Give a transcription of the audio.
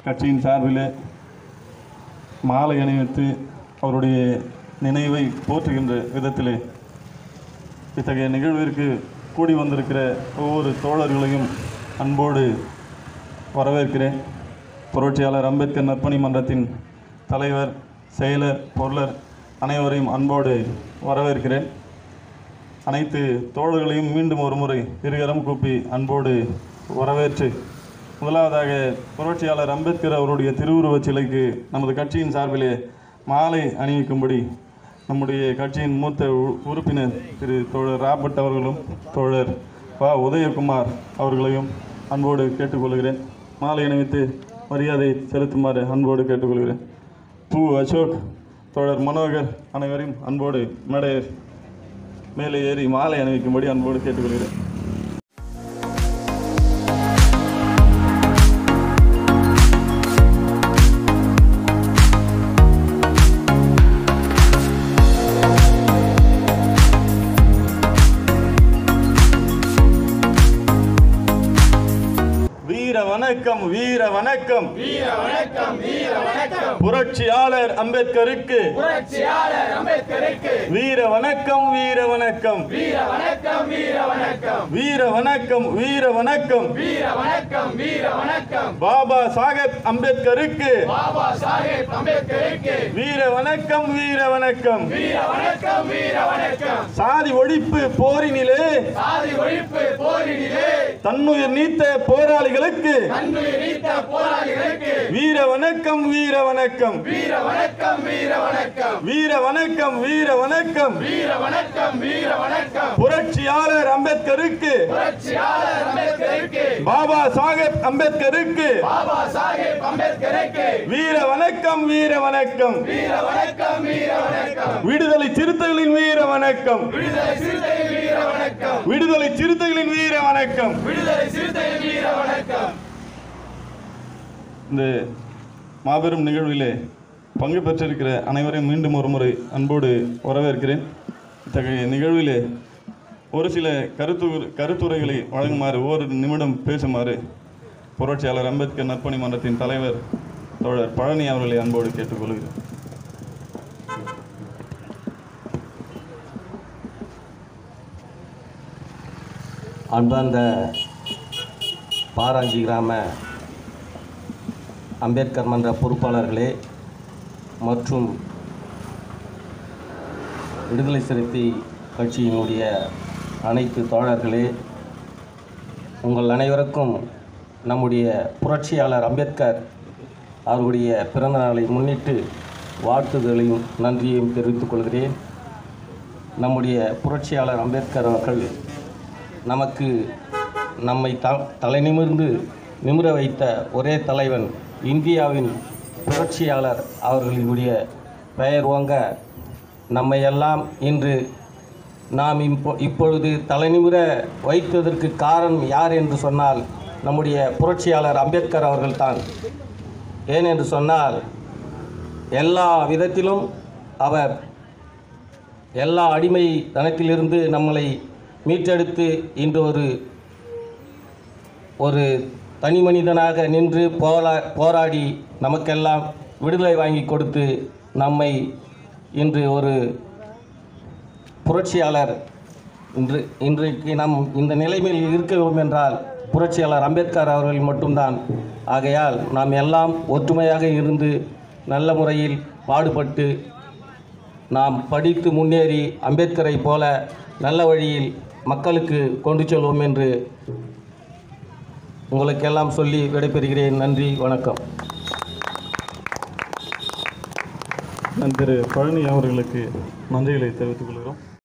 கட்சியின் சார்பிலே மாலை அணிவித்து அவருடைய நினைவை போற்றுகின்ற விதத்திலே இத்தகைய நிகழ்விற்கு கூடி வந்திருக்கிற ஒவ்வொரு தோழர்களையும் அன்போடு வரவேற்கிறேன் புரட்சியாளர் அம்பேத்கர் நற்பணி மன்றத்தின் தலைவர் செயலர் பொருளர் அனைவரையும் அன்போடு வரவேற்கிறேன் அனைத்து தோழர்களையும் மீண்டும் ஒரு முறை இருகரம் கூப்பி அன்போடு வரவேற்று முதலாவதாக புரட்சியாளர் அம்பேத்கர் அவருடைய திருவுருவச் சிலைக்கு நமது கட்சியின் சார்பிலே மாலை அணிவிக்கும்படி நம்முடைய கட்சியின் மூத்த உ- உறுப்பினர் திரு தோழர் ராபர்ட் அவர்களும் தோழர் வ உதயகுமார் அவர்களையும் அன்போடு கேட்டுக்கொள்கிறேன் மாலை அணிவித்து மரியாதை செலுத்துமாறு அன்போடு கேட்டுக்கொள்கிறேன் பூ அசோக் தோழர் மனோகர் அனைவரையும் அன்போடு மேடை மேலே ஏறி மாலை அணிவிக்கும்படி அன்போடு கேட்டுக்கொள்கிறேன் வீர வணக்கம் வீர வணக்கம் வீர வணக்கம் வீர வணக்கம் புரட்சியாளர் அம்பேத்கருக்கு புரட்சியாளர் அம்பேத்கருக்கு வீர வணக்கம் வீர வணக்கம் வீர வணக்கம் வீர வணக்கம் வீர வணக்கம் வீர வணக்கம் வீர வணக்கம் வீர வணக்கம் பாபா சாஹேப் அம்பேத்கருக்கு பாபா சாஹேப் அம்பேத்கருக்கு வீர வணக்கம் வீர வணக்கம் வீர வணக்கம் வீர வணக்கம் சாதி ஒழிப்பு போரினிலே சாதி ஒழிப்பு போரினிலே தன்னுயிர் நீத்த போராளிகளுக்கு தன்னுயிர் நீத்த போராளிகளுக்கு வீர வணக்கம் வீர வணக்கம் வீர வணக்கம் வீர வணக்கம் வீர வணக்கம் வீர வணக்கம் வீர வணக்கம் வீர வணக்கம் புரட்சியாளர் அம்பேத்கருக்கு புரட்சியாளர் அம்பேத்கருக்கு பாபா சாஹேப் அம்பேத்கருக்கு பாபா சாஹேப் அம்பேத்கருக்கு வீர வணக்கம் வீர வணக்கம் வீர வணக்கம் வீர வணக்கம் விடுதலை சிறுத்தைகளின் வீர வணக்கம் விடுதலை சிறுத்தை வீர வணக்கம் விடுதலை சிறுத்தைகளின் வீர வணக்கம் விடுதலை சிறுத்தை வீர வணக்கம் இந்த மாபெரும் நிகழ்விலே பங்கு பெற்றிருக்கிற அனைவரையும் மீண்டும் ஒரு முறை அன்போடு வரவேற்கிறேன் இத்தகைய நிகழ்விலே ஒரு சில கருத்து கருத்துரைகளை வழங்குமாறு ஓரிரு நிமிடம் பேசுமாறு புரட்சியாளர் அம்பேத்கர் நற்பணி மன்றத்தின் தலைவர் தோழர் பழனி அவர்களை அன்போடு கேட்டுக்கொள்கிறேன் அன்பார்ந்த பாராஞ்சி கிராம அம்பேத்கர் மன்ற பொறுப்பாளர்களே மற்றும் விடுதலை சிறுத்தை கட்சியினுடைய அனைத்து தோழர்களே உங்கள் அனைவருக்கும் நம்முடைய புரட்சியாளர் அம்பேத்கர் அவருடைய பிறந்த நாளை முன்னிட்டு வாழ்த்துதலையும் நன்றியையும் தெரிவித்துக் கொள்கிறேன் நம்முடைய புரட்சியாளர் அம்பேத்கர் அவர்கள் நமக்கு நம்மை த தலைநிமிர்ந்து நிமிர வைத்த ஒரே தலைவன் இந்தியாவின் புரட்சியாளர் அவர்களினுடைய பெயர் ஓங்க நம்மை எல்லாம் இன்று நாம் இப்போ இப்பொழுது தலைநிமிர வைத்ததற்கு காரணம் யார் என்று சொன்னால் நம்முடைய புரட்சியாளர் அம்பேத்கர் அவர்கள்தான் ஏன் என்று சொன்னால் எல்லா விதத்திலும் அவர் எல்லா அடிமை தனத்திலிருந்து நம்மளை மீட்டெடுத்து இன்று ஒரு ஒரு தனி மனிதனாக நின்று போரா போராடி நமக்கெல்லாம் விடுதலை வாங்கி கொடுத்து நம்மை இன்று ஒரு புரட்சியாளர் இன்று இன்றைக்கு நாம் இந்த நிலைமையில் இருக்கிறோம் என்றால் புரட்சியாளர் அம்பேத்கர் அவர்கள் மட்டும்தான் ஆகையால் நாம் எல்லாம் ஒற்றுமையாக இருந்து நல்ல முறையில் பாடுபட்டு நாம் படித்து முன்னேறி அம்பேத்கரை போல நல்ல வழியில் மக்களுக்கு கொண்டு செல்வோம் என்று உங்களுக்கெல்லாம் சொல்லி விடைபெறுகிறேன் நன்றி வணக்கம் நான் திரு பழனி அவர்களுக்கு நன்றிகளை தெரிவித்துக் கொள்கிறோம்